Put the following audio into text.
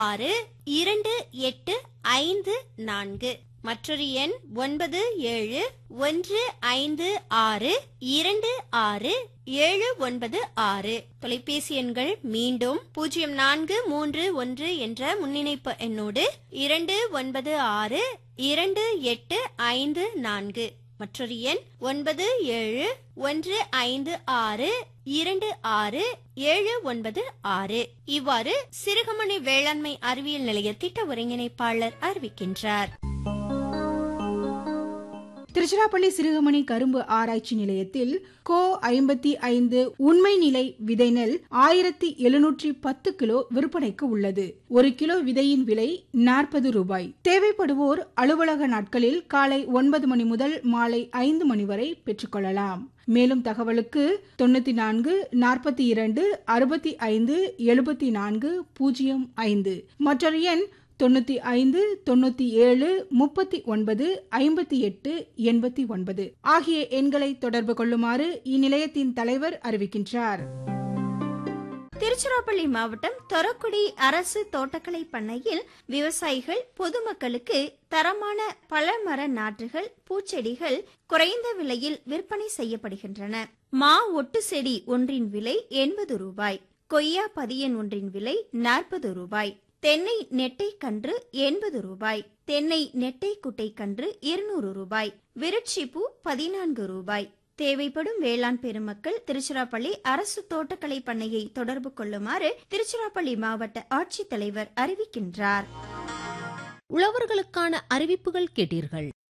ஆறு இரண்டு எட்டு ஐந்து நான்கு மற்றொரு எண் ஒன்பது ஏழு ஒன்று ஐந்து ஆறு இரண்டு ஆறு ஏழு ஒன்பது ஆறு தொலைபேசி எண்கள் மீண்டும் பூஜ்ஜியம் நான்கு மூன்று ஒன்று என்ற முன்னிணைப்பு எண்ணோடு இரண்டு ஒன்பது ஆறு இரண்டு எட்டு ஐந்து நான்கு மற்றொரு எண் ஒன்பது ஏழு ஒன்று ஐந்து ஆறு இரண்டு ஆறு ஏழு ஒன்பது ஆறு இவ்வாறு சிறுகமணி வேளாண்மை அறிவியல் நிலைய திட்ட ஒருங்கிணைப்பாளர் அறிவிக்கின்றார் திருச்சிராப்பள்ளி சிறுகமணி கரும்பு ஆராய்ச்சி நிலையத்தில் கோ ஐம்பத்தி ஐந்து உண்மை நிலை விதை நெல் ஆயிரத்தி எழுநூற்றி பத்து கிலோ விற்பனைக்கு உள்ளது ஒரு கிலோ விதையின் விலை நாற்பது ரூபாய் தேவைப்படுவோர் அலுவலக நாட்களில் காலை ஒன்பது மணி முதல் மாலை ஐந்து மணி வரை பெற்றுக்கொள்ளலாம் மேலும் தகவலுக்கு தொண்ணூத்தி நான்கு நாற்பத்தி இரண்டு அறுபத்தி ஐந்து எழுபத்தி நான்கு பூஜ்ஜியம் ஐந்து மற்றொரு எண் தொண்ணூத்தி ஐந்து தொண்ணூத்தி ஏழு முப்பத்தி ஒன்பது ஐம்பத்தி எட்டு எண்பத்தி ஒன்பது ஆகிய எண்களை தொடர்பு கொள்ளுமாறு இந்நிலையத்தின் தலைவர் அறிவிக்கின்றார் திருச்சிராப்பள்ளி மாவட்டம் தொரக்குடி அரசு தோட்டக்கலை பண்ணையில் விவசாயிகள் பொதுமக்களுக்கு தரமான பழமர நாற்றுகள் பூச்செடிகள் குறைந்த விலையில் விற்பனை செய்யப்படுகின்றன மா ஒட்டு செடி ஒன்றின் விலை எண்பது ரூபாய் கொய்யா பதியன் ஒன்றின் விலை நாற்பது ரூபாய் தென்னை நெட்டை கன்று எண்பது ரூபாய் தென்னை நெட்டை குட்டை கன்று இருநூறு ரூபாய் விருட்சி பூ பதினான்கு ரூபாய் தேவைப்படும் வேளாண் பெருமக்கள் திருச்சிராப்பள்ளி அரசு தோட்டக்கலை பண்ணையை தொடர்பு கொள்ளுமாறு திருச்சிராப்பள்ளி மாவட்ட ஆட்சித்தலைவர் அறிவிக்கின்றார் உழவர்களுக்கான அறிவிப்புகள் கேட்டீர்கள்